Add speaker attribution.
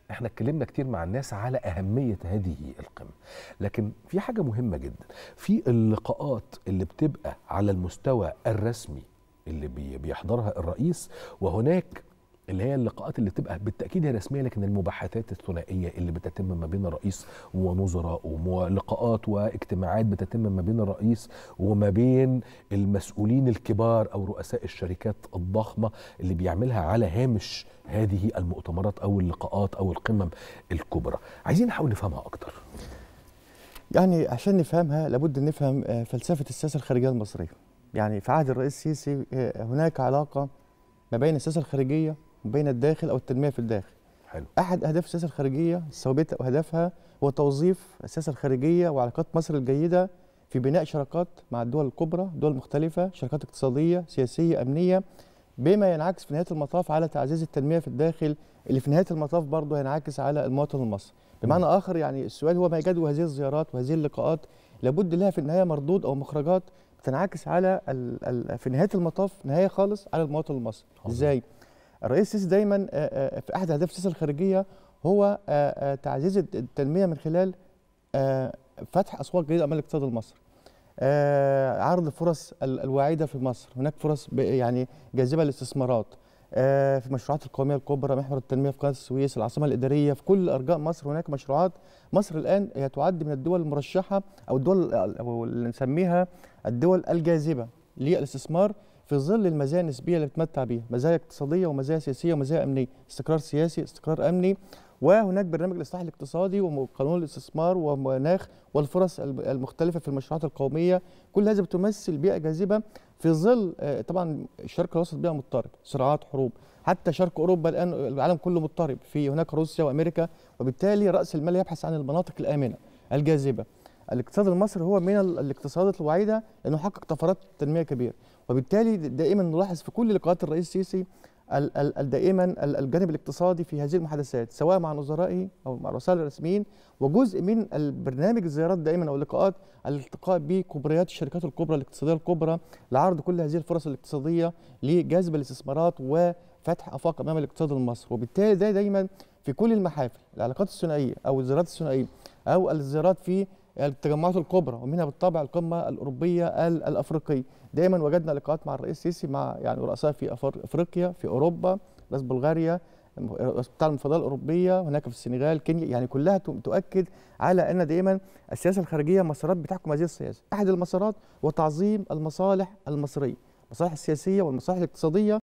Speaker 1: احنا اتكلمنا كتير مع الناس على اهميه هذه القمه لكن في حاجه مهمه جدا في اللقاءات اللي بتبقى على المستوى الرسمي اللي بي- بيحضرها الرئيس وهناك اللي هي اللقاءات اللي تبقى بالتاكيد هي رسميه لكن المباحثات الثنائيه اللي بتتم ما بين الرئيس ونظراء ولقاءات واجتماعات بتتم ما بين الرئيس وما بين المسؤولين الكبار او رؤساء الشركات الضخمه اللي بيعملها على هامش هذه المؤتمرات او اللقاءات او القمم الكبرى عايزين نحاول نفهمها اكتر
Speaker 2: يعني عشان نفهمها لابد ان نفهم آه، فلسفه السياسه الخارجيه المصريه. يعني في عهد الرئيس السيسي آه، هناك علاقه ما بين السياسه الخارجيه وبين الداخل او التنميه في الداخل.
Speaker 1: حلو
Speaker 2: احد اهداف السياسه الخارجيه الثابته واهدافها هو توظيف السياسه الخارجيه وعلاقات مصر الجيده في بناء شراكات مع الدول الكبرى، دول مختلفه، شراكات اقتصاديه، سياسيه، امنيه بما ينعكس في نهايه المطاف على تعزيز التنميه في الداخل اللي في نهايه المطاف برضه هينعكس على المواطن المصري. بمعنى اخر يعني السؤال هو ما جدوى هذه الزيارات وهذه اللقاءات لابد لها في النهايه مردود او مخرجات تنعكس على ال ال في نهايه المطاف نهايه خالص على المواطن المصري
Speaker 1: عظيم.
Speaker 2: ازاي الرئيس السيسي دايما آه، آه، في احد اهداف السياسه الخارجيه هو آه، آه، تعزيز التنميه من خلال آه، فتح اسواق جديده امام الاقتصاد المصري آه، عرض الفرص ال- الواعده في مصر هناك فرص ب- يعني جاذبه للاستثمارات آه، في المشروعات القوميه الكبرى محور التنميه في قناه السويس العاصمه الاداريه في كل ارجاء مصر هناك مشروعات مصر الان هي تعد من الدول المرشحه او الدول او اللي نسميها الدول الجاذبه للاستثمار في ظل المزايا النسبيه اللي بتمتع بيها مزايا اقتصاديه ومزايا سياسيه ومزايا امنيه استقرار سياسي استقرار امني وهناك برنامج الاصلاح الاقتصادي وقانون الاستثمار ومناخ والفرص الم- المختلفه في المشروعات القوميه كل هذا بتمثل بيئه جاذبه في ظل آه، طبعا الشرق الاوسط بيئه مضطرب صراعات حروب حتى شرق اوروبا الان العالم كله مضطرب في هناك روسيا وامريكا وبالتالي راس المال يبحث عن المناطق الامنه الجاذبه الاقتصاد المصري هو من ال- الاقتصادات الوعيده لانه حقق طفرات تنميه كبيره وبالتالي دائما نلاحظ في كل لقاءات الرئيس السيسي ال- ال- ال- دائما ال- الجانب الاقتصادي في هذه المحادثات سواء مع نظرائه او مع الرؤساء الرسميين وجزء من البرنامج الزيارات دائما او اللقاءات الالتقاء بكبريات الشركات الكبرى الاقتصاديه الكبرى لعرض كل هذه الفرص الاقتصاديه لجذب الاستثمارات وفتح افاق امام الاقتصاد المصري وبالتالي ده دايما في كل المحافل العلاقات الثنائيه او الزيارات الثنائيه او الزيارات في التجمعات الكبرى ومنها بالطبع القمه الاوروبيه ال- الافريقيه دايما وجدنا لقاءات مع الرئيس السيسي مع يعني رؤساء في أفر- افريقيا في اوروبا رئيس بلغاريا رئيس بتاع المفاضله الاوروبيه هناك في السنغال كينيا يعني كلها ت- تؤكد على ان دائما السياسه الخارجيه مسارات بتحكم هذه السياسه احد المسارات هو تعظيم المصالح المصريه المصالح السياسيه والمصالح الاقتصاديه